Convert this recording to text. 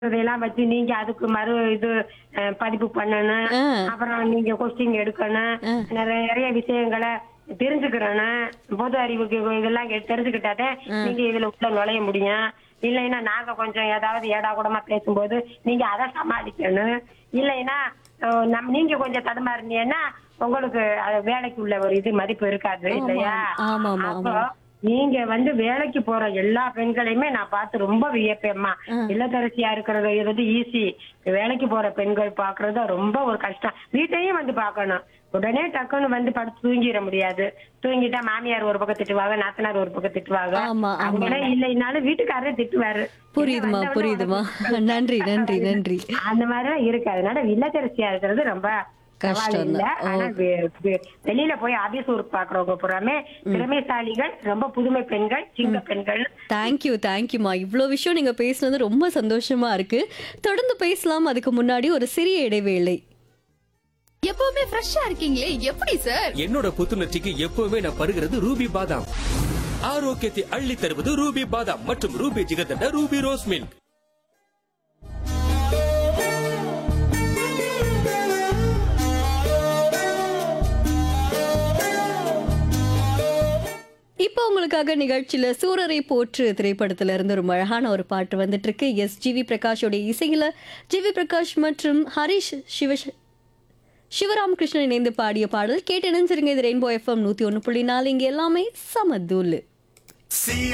இதையெல்லாம் வச்சு நீங்க அதுக்கு மறு இது அஹ், பதிப்பு பண்ணணும் ஆ. அப்புறம் நீங்க கொஸ்டின் எடுக்கணும் ஆ. நிறைய நிறைய விஷயங்களை தெரிஞ்சுக்கிறணும் பொது அறிவுக்கு இதெல்லாம் கே- தெரிஞ்சுக்கிட்டாதே நீங்க இதுல உள்ள நுழைய முடியும் இல்லைன்னா நாங்க கொஞ்சம் ஏதாவது ஏடா கூடமா பேசும்போது நீங்க அதை சமாளிக்கணும் இல்லைன்னா அஹ், நம் நீங்க கொஞ்சம் தடுமாறினீங்கன்னா உங்களுக்கு அது வேலைக்கு உள்ள ஒரு இது மதிப்பு இருக்காது இல்லையா ஆமா, ஆமா, அப்போ ஆமா. நீங்க வந்து வேலைக்கு போற எல்லா பெண்களையுமே நான் பார்த்து ரொம்ப வியப்பேம்மா இல்லத்தரசியா இருக்கிறது இது வந்து ஈஸி வேலைக்கு போற பெண்கள் பாக்குறது ரொம்ப ஒரு கஷ்டம் வீட்டையும் வந்து பார்க்கணும் உடனே டக்குன்னு வந்து படுத்து தூங்கிட முடியாது தூங்கிட்டா மாமியார் ஒரு பக்கம் திட்டுவாங்க நாத்தனார் ஒரு பக்கம் திட்டுவாங்க ஆமா, ஆமா. அவங்களே இல்லைனாலும் வீட்டுக்காரரே திட்டுவாரு புரியுதுமா வந்தவொடனே புரியுதுமா உனக்கு நன்றி நன்றி நன்றி அந்த மாதிரிலாம் இருக்கு அதனால இல்லத்தரசியா இருக்கிறது ரொம்ப கஷ்டம் சவால் இல்ல தான். ஆனா வெ- வெ- வெளியில போய் ஆபீஸ் ஒர்க் பாக்குறவங்க பூராமே திறமைசாலிகள் ரொம்ப புதுமை பெண்கள் சிங்க பெண்கள் தேங்க்யூ தேங்க்யூமா இவ்வளோ விஷயம் நீங்க பேசுனது ரொம்ப சந்தோஷமா இருக்கு தொடர்ந்து பேசலாம் அதுக்கு முன்னாடி ஒரு சிறிய இடைவேளை எப்பவுமே ஃப்ரெஷ்ஷா இருக்கீங்களே எப்படி சார் என்னோட புத்துணர்ச்சிக்கு எப்பவுமே நான் பருகிறது ரூபி பாதாம் ஆரோக்கியத்தை அள்ளி தருவது ரூபி பாதாம் மற்றும் Ruby jigarthanda Ruby rose milk இப்போ உங்களுக்காக நிகழ்ச்சியில சூரரை போற்று திரைப்படத்துல இருந்து ஒரு அழகான ஒரு பாட்டு வந்துட்டு இருக்கு எஸ் ஜிவி பிரகாஷோட இசையில ஜிவி பிரகாஷ் மற்றும் ஹரிஷ் சிவ சிவராம் கிருஷ்ணன் இணைந்து பாடிய பாடல் கேட்டு இணைஞ்சிருங்க இது ரெயின்போ எஃப்எம் நூத்தி ஒன்று புள்ளி நாலு இங்க எல்லாமே சமதூலு